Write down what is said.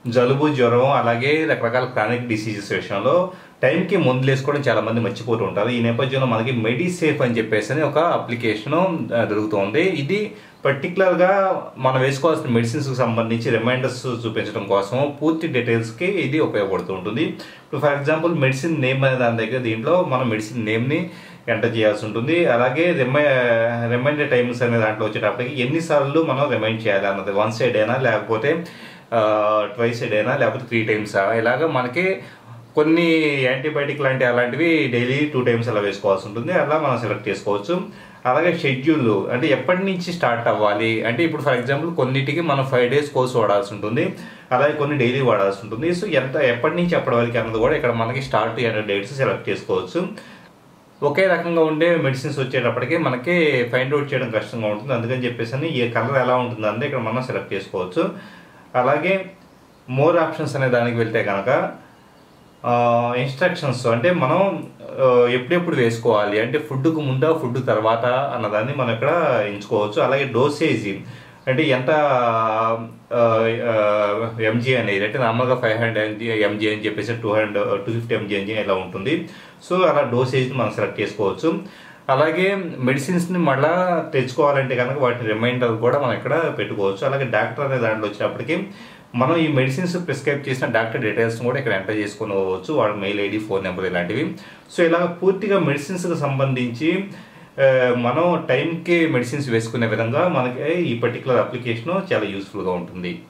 జలుబు జ్వరం అలాగే రకరకాల క్రానిక్ డిసీజెస్ విషయంలో టైంకి మందులు వేసుకోవడం చాలా మంది మర్చిపోతూ ఉంటారు ఈ నేపథ్యంలో మనకి మెడిసేఫ్ అని చెప్పేసి అని ఒక అప్లికేషన్ దొరుకుతుంది ఇది పర్టికులర్గా మనం వేసుకోవాల్సిన మెడిసిన్స్కి సంబంధించి రిమైండర్స్ చూపించడం కోసం పూర్తి డీటెయిల్స్కి ఇది ఉపయోగపడుతూ ఉంటుంది ఇప్పుడు ఫర్ ఎగ్జాంపుల్ మెడిసిన్ నేమ్ అనే దాని దగ్గర దీంట్లో మనం మెడిసిన్ నేమ్ని ఎంటర్ చేయాల్సి ఉంటుంది అలాగే రిమై రిమైండర్ టైమ్స్ అనే దాంట్లో వచ్చేటప్పటికి ఎన్నిసార్లు మనం రిమైండ్ చేయాలి అన్నది వన్ సైడ్ అయినా లేకపోతే ట్వైస్ సైడ్ అయినా లేకపోతే త్రీ టైమ్స్ ఇలాగ మనకి కొన్ని యాంటీబయాటిక్ లాంటి అలాంటివి డైలీ టూ టైమ్స్ అలా వేసుకోవాల్సి ఉంటుంది అలా మనం సెలెక్ట్ చేసుకోవచ్చు అలాగే షెడ్యూల్ అంటే ఎప్పటి నుంచి స్టార్ట్ అవ్వాలి అంటే ఇప్పుడు ఫర్ ఎగ్జాంపుల్ కొన్నిటికి మనం ఫైవ్ డేస్ కోర్స్ వాడాల్సి ఉంటుంది అలాగే కొన్ని డైలీ వాడాల్సి ఉంటుంది సో ఎంత ఎప్పటి నుంచి ఎప్పటి వరకు అన్నది కూడా ఇక్కడ మనకి స్టార్ట్ అయిన డేట్స్ సెలెక్ట్ చేసుకోవచ్చు ఒకే రకంగా ఉండే మెడిసిన్స్ వచ్చేటప్పటికి మనకి ఫైండ్ అవుట్ చేయడం కష్టంగా ఉంటుంది అందుకని చెప్పేసి ఈ కలర్ ఎలా ఉంటుంది అంటే ఇక్కడ మనం సెలెక్ట్ చేసుకోవచ్చు అలాగే మోర్ ఆప్షన్స్ అనే దానికి వెళ్తే కనుక ఇన్స్ట్రక్షన్స్ అంటే మనం ఆ, ఎప్పుడెప్పుడు వేసుకోవాలి అంటే ఫుడ్కు ముందా ఫుడ్ తర్వాత అన్నదాన్ని మనం ఇక్కడ ఎంచుకోవచ్చు అలాగే డోసేజ్ అంటే ఎంత ఎంజీ అనేది అంటే నార్మల్గా ఫైవ్ హండ్రెడ్ ఎంజీ ఎంజీ అని చెప్పేసి two hundred two fifty M G M G ఇలా ఉంటుంది సో అలా డోసేజ్ని మనం సెలెక్ట్ చేసుకోవచ్చు అలాగే మెడిసిన్స్ని మళ్ళా తెచ్చుకోవాలంటే కనుక వాటి రిమైండర్ కూడా మనం ఇక్కడ పెట్టుకోవచ్చు అలాగే డాక్టర్ అనే దాంట్లో వచ్చినప్పటికి మనం ఈ మెడిసిన్స్ ప్రిస్క్రైబ్ చేసిన డాక్టర్ డీటెయిల్స్ కూడా ఇక్కడ ఎంటర్ చేసుకుని పోవచ్చు వాళ్ళ మెయిల్ ఐడి ఫోన్ నెంబర్ ఇలాంటివి సో ఇలా పూర్తిగా మెడిసిన్స్కి సంబంధించి ఆ, మనం టైంకి మెడిసిన్స్ వేసుకునే విధంగా మనకి ఈ పర్టికులర్ అప్లికేషన్ చాలా యూస్ఫుల్గా ఉంటుంది